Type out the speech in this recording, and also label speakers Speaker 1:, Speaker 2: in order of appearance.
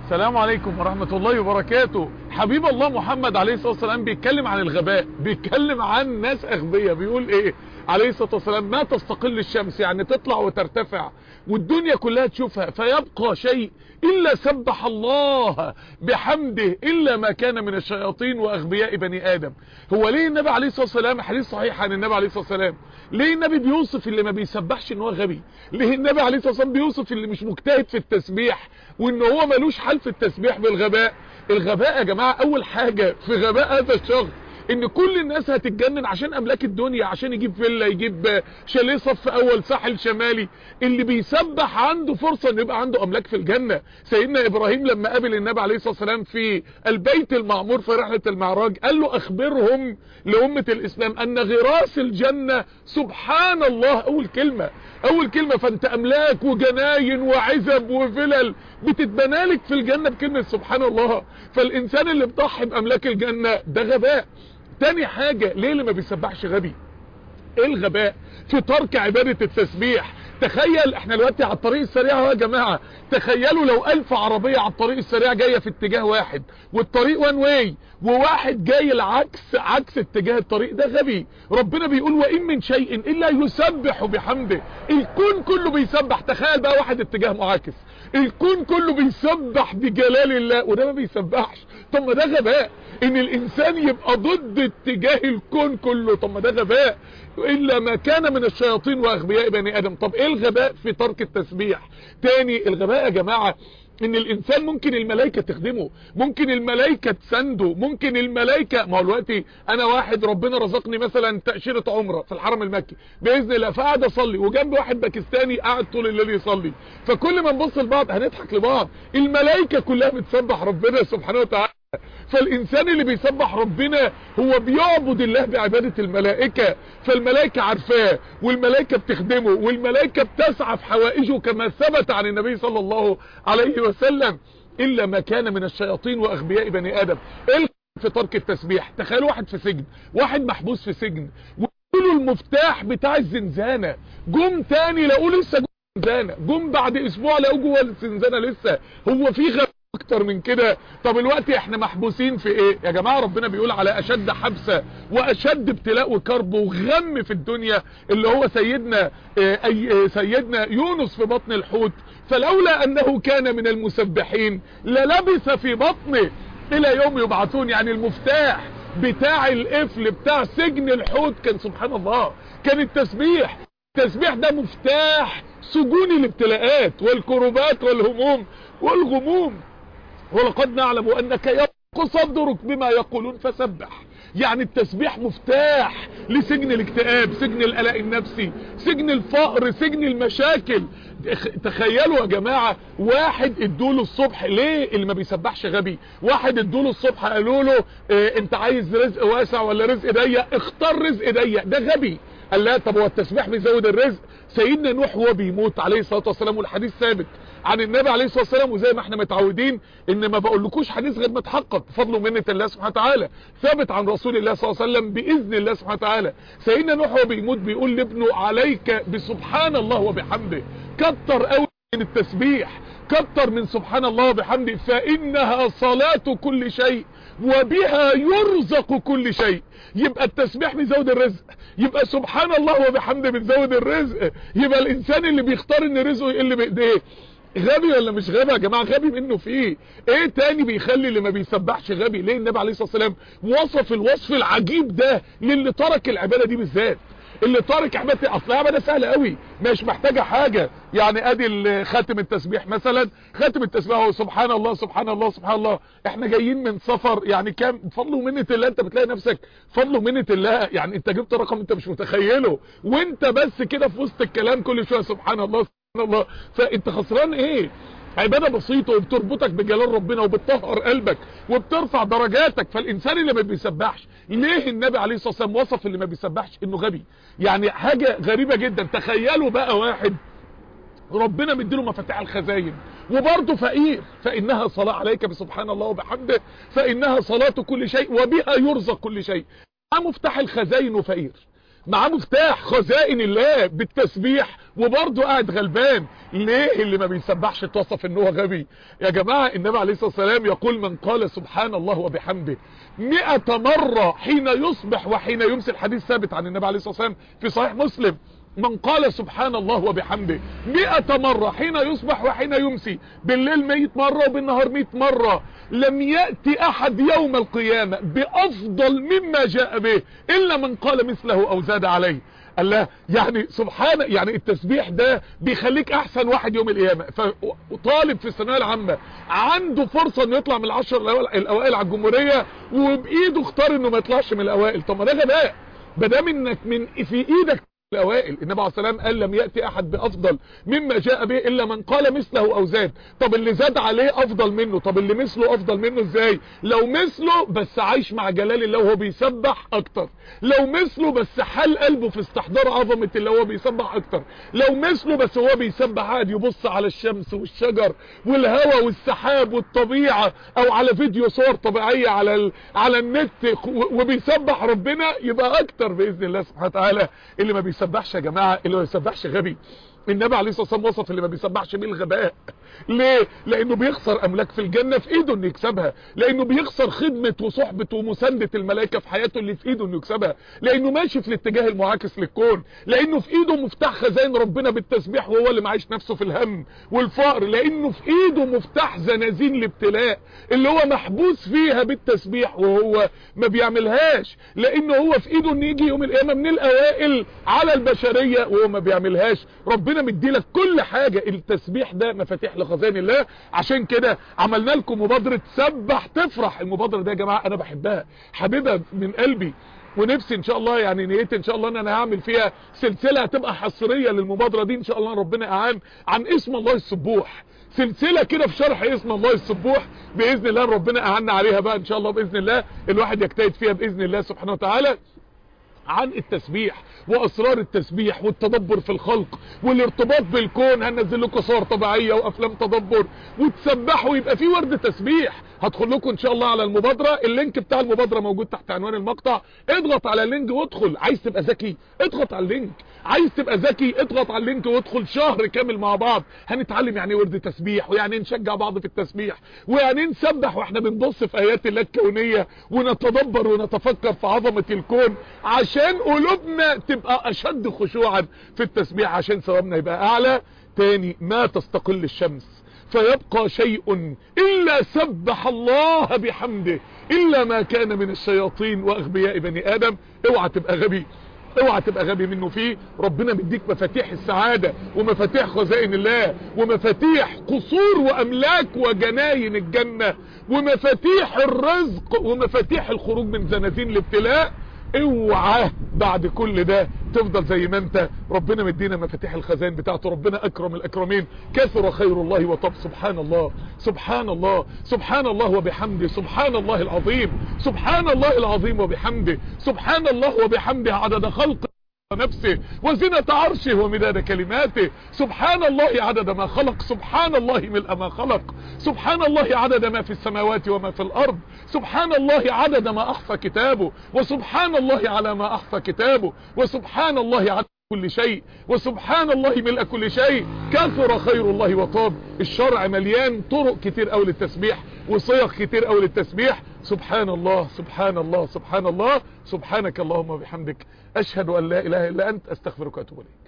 Speaker 1: السلام عليكم ورحمة الله وبركاته حبيب الله محمد عليه الصلاة والسلام بيتكلم عن الغباء بيتكلم عن ناس أغبية بيقول ايه عليه الصلاة والسلام ما تستقل الشمس يعني تطلع وترتفع والدنيا كلها تشوفها فيبقى شيء إلا سبح الله بحمده إلا ما كان من الشياطين وأغبياء بني آدم هو ليه النبي عليه الصلاة والسلام حديث صحيح عن النبي عليه الصلاة والسلام ليه النبي بيوصف اللي ما بيسبحش ان هو غبي ليه النبي عليه الصلاة والسلام بيوصف اللي مش مجتهد في التسبيح وان هو ملوش حل في التسبيح بالغباء الغباء يا جماعة اول حاجة في غباء هذا الشخص ان كل الناس هتتجنن عشان املاك الدنيا عشان يجيب فيلا يجيب شاليه صف اول ساحل شمالي اللي بيسبح عنده فرصة ان يبقى عنده املاك في الجنة سيدنا ابراهيم لما قابل النبي عليه الصلاة والسلام في البيت المعمور في رحلة المعراج قال له اخبرهم لأمة الاسلام ان غراس الجنة سبحان الله اول كلمة اول كلمة فانت املاك وجناين وعزب وفلل بتتبنالك في الجنة بكلمة سبحان الله فالانسان اللي بضحي باملاك الجنة ده غباء تاني حاجة ليه اللي ما بيسبحش غبي ايه الغباء في ترك عبادة التسبيح تخيل احنا دلوقتي على الطريق السريع يا جماعة تخيلوا لو الف عربية على الطريق السريع جاية في اتجاه واحد والطريق وان واي وواحد جاي العكس عكس اتجاه الطريق ده غبي ربنا بيقول وان من شيء الا يسبح بحمده الكون كله بيسبح تخيل بقى واحد اتجاه معاكس الكون كله بيسبح بجلال الله وده ما بيسبحش طب ما ده غباء ان الانسان يبقى ضد اتجاه الكون كله طب ما ده غباء الا ما كان من الشياطين واغبياء بني ادم طب ايه الغباء في ترك التسبيح تاني الغباء يا جماعة ان الانسان ممكن الملائكة تخدمه ممكن الملائكة تسنده ممكن الملائكة ما هو دلوقتي انا واحد ربنا رزقني مثلا تأشيرة عمرة في الحرم المكي باذن الله فقعد اصلي وجنبي واحد باكستاني قاعد طول الليل يصلي فكل ما نبص لبعض هنضحك لبعض الملائكة كلها بتسبح ربنا سبحانه وتعالى فالانسان اللي بيسبح ربنا هو بيعبد الله بعبادة الملائكة فالملائكة عارفاه والملائكة بتخدمه والملائكة بتسعى في حوائجه كما ثبت عن النبي صلى الله عليه وسلم الا ما كان من الشياطين واغبياء بني ادم في ترك التسبيح تخيلوا واحد في سجن واحد محبوس في سجن وقولوا المفتاح بتاع الزنزانة جم تاني لقوا لسه جوه الزنزانة جم بعد اسبوع لقوا جوه الزنزانة لسه هو في غير اكتر من كده طب الوقت احنا محبوسين في ايه يا جماعة ربنا بيقول على اشد حبسة واشد ابتلاء وكرب وغم في الدنيا اللي هو سيدنا اه اي سيدنا يونس في بطن الحوت فلولا انه كان من المسبحين للبث في بطنه الى يوم يبعثون يعني المفتاح بتاع القفل بتاع سجن الحوت كان سبحان الله كان التسبيح التسبيح ده مفتاح سجون الابتلاءات والكروبات والهموم والغموم ولقد نعلم انك يضيق صدرك بما يقولون فسبح يعني التسبيح مفتاح لسجن الاكتئاب سجن القلق النفسي سجن الفقر سجن المشاكل تخيلوا يا جماعة واحد ادوله الصبح ليه اللي ما بيسبحش غبي واحد ادوله الصبح قالوا له اه انت عايز رزق واسع ولا رزق ضيق اختار رزق ضيق ده غبي قال لا طب هو التسبيح بيزود الرزق سيدنا نوح وهو بيموت عليه الصلاة والسلام والحديث ثابت عن النبي عليه الصلاة والسلام وزي ما احنا متعودين ان ما بقولكوش حديث غير متحقق بفضل ومنة الله سبحانه وتعالى ثابت عن رسول الله صلى الله عليه وسلم بإذن الله سبحانه وتعالى سيدنا نوح وهو بيموت بيقول لابنه عليك بسبحان الله وبحمده كتر قوي من التسبيح كتر من سبحان الله وبحمده فإنها صلاة كل شيء وبها يرزق كل شيء يبقى التسبيح بيزود الرزق يبقى سبحان الله وبحمده بتزود الرزق يبقى الانسان اللي بيختار ان رزقه يقل بايديه غبي ولا مش غبي يا جماعه غبي منه فيه ايه تاني بيخلي اللي ما بيسبحش غبي ليه النبي عليه الصلاه والسلام وصف الوصف العجيب ده للي ترك العباده دي بالذات اللي تارك عبادة اصلها عبادة سهلة قوي مش محتاجة حاجة يعني ادي خاتم التسبيح مثلا خاتم التسبيح هو سبحان الله سبحان الله سبحان الله احنا جايين من سفر يعني كام فضل ومنة الله انت بتلاقي نفسك فضل ومنة الله يعني انت جبت رقم انت مش متخيله وانت بس كده في وسط الكلام كل شوية سبحان الله سبحان الله فانت خسران ايه عبادة بسيطة وبتربطك بجلال ربنا وبتطهر قلبك وبترفع درجاتك فالإنسان اللي ما بيسبحش ليه النبي عليه الصلاة والسلام وصف اللي ما بيسبحش انه غبي يعني حاجة غريبة جدا تخيلوا بقى واحد ربنا مديله مفاتيح الخزاين وبرضه فقير فإنها صلاة عليك بسبحان الله وبحمده فإنها صلاة كل شيء وبها يرزق كل شيء معاه مفتاح الخزاين وفقير معاه مفتاح خزائن الله بالتسبيح وبرضه قاعد غلبان ليه اللي ما بيسبحش اتوصف ان هو غبي يا جماعة النبي عليه الصلاة والسلام يقول من قال سبحان الله وبحمده مئة مرة حين يصبح وحين يمسي الحديث ثابت عن النبي عليه الصلاة والسلام في صحيح مسلم من قال سبحان الله وبحمده مئة مرة حين يصبح وحين يمسي بالليل مئة مرة وبالنهار مئة مرة لم يأتي أحد يوم القيامة بأفضل مما جاء به إلا من قال مثله أو زاد عليه الله يعني سبحان يعني التسبيح ده بيخليك احسن واحد يوم القيامه فطالب في الثانويه العامه عنده فرصه انه يطلع من العشر الاوائل على الجمهوريه وبايده اختار انه ما يطلعش من الاوائل طب ما ده غباء ما دام انك من في ايدك الاوائل النبي عليه السلام قال لم يأتي احد بافضل مما جاء به الا من قال مثله او زاد طب اللي زاد عليه افضل منه طب اللي مثله افضل منه ازاي لو مثله بس عايش مع جلال الله وهو بيسبح اكتر لو مثله بس حال قلبه في استحضار عظمة اللي هو بيسبح اكتر لو مثله بس هو بيسبح قاعد يبص على الشمس والشجر والهواء والسحاب والطبيعة او على فيديو صور طبيعية على ال... على النت وبيسبح ربنا يبقى اكتر باذن الله سبحانه وتعالى اللي ما بيسبحش يا جماعة اللي ما بيسبحش غبي النبي عليه الصلاه والسلام وصف اللي ما بيسبحش بيه الغباء ليه لانه بيخسر املاك في الجنه في ايده انه يكسبها لانه بيخسر خدمه وصحبه ومسانده الملائكه في حياته اللي في ايده انه يكسبها لانه ماشي في الاتجاه المعاكس للكون لانه في ايده مفتاح خزائن ربنا بالتسبيح وهو اللي معيش نفسه في الهم والفقر لانه في ايده مفتاح زنازين الابتلاء اللي هو محبوس فيها بالتسبيح وهو ما بيعملهاش لانه هو في ايده ان يجي يوم القيامه من الاوائل على البشريه وهو ما بيعملهاش ربنا مديلك كل حاجة التسبيح ده مفاتيح لخزائن الله عشان كده عملنا لكم مبادرة سبح تفرح المبادرة دي يا جماعة انا بحبها حبيبها من قلبي ونفسي ان شاء الله يعني نيتي ان شاء الله ان انا هعمل فيها سلسلة هتبقى حصرية للمبادرة دي ان شاء الله ربنا اعان عن اسم الله السبوح سلسلة كده في شرح اسم الله السبوح باذن الله ربنا اعنا عليها بقى ان شاء الله باذن الله الواحد يجتهد فيها باذن الله سبحانه وتعالى عن التسبيح واسرار التسبيح والتدبر في الخلق والارتباط بالكون هننزل لكم صور طبيعيه وافلام تدبر وتسبحوا يبقى في ورد تسبيح هدخل لكم ان شاء الله على المبادره اللينك بتاع المبادره موجود تحت عنوان المقطع اضغط على اللينك وادخل عايز تبقى ذكي اضغط على اللينك عايز تبقى ذكي اضغط على اللينك وادخل شهر كامل مع بعض هنتعلم يعني ورد تسبيح ويعني نشجع بعض في التسبيح ويعني نسبح واحنا بنبص في ايات الله الكونيه ونتدبر ونتفكر في عظمه الكون عشان قلوبنا تبقى اشد خشوعا في التسبيح عشان ثوابنا يبقى اعلى تاني ما تستقل الشمس فيبقى شيء إلا سبح الله بحمده إلا ما كان من الشياطين وأغبياء بني آدم اوعى تبقى غبي اوعى تبقى غبي منه فيه ربنا مديك مفاتيح السعادة ومفاتيح خزائن الله ومفاتيح قصور واملاك وجناين الجنة ومفاتيح الرزق ومفاتيح الخروج من زنازين الابتلاء اوعى بعد كل ده تفضل زي ما انت ربنا مدينا مفاتيح الخزائن بتاعته ربنا اكرم الاكرمين كثر خير الله وطب سبحان الله سبحان الله سبحان الله وبحمده سبحان الله العظيم سبحان الله العظيم وبحمده سبحان الله وبحمده عدد خلقه نفسه وزنة عرشه ومداد كلماته سبحان الله عدد ما خلق سبحان الله ملء ما خلق سبحان الله عدد ما في السماوات وما في الأرض سبحان الله عدد ما أحصى كتابه وسبحان الله على ما أحصى كتابه وسبحان الله عدد كل شيء وسبحان الله ملء كل شيء كثر خير الله وطاب الشرع مليان طرق كتير قوي للتسبيح وصيغ كتير قوي للتسبيح سبحان الله سبحان الله سبحان الله سبحانك اللهم وبحمدك أشهد أن لا إله إلا أنت أستغفرك وأتوب إليك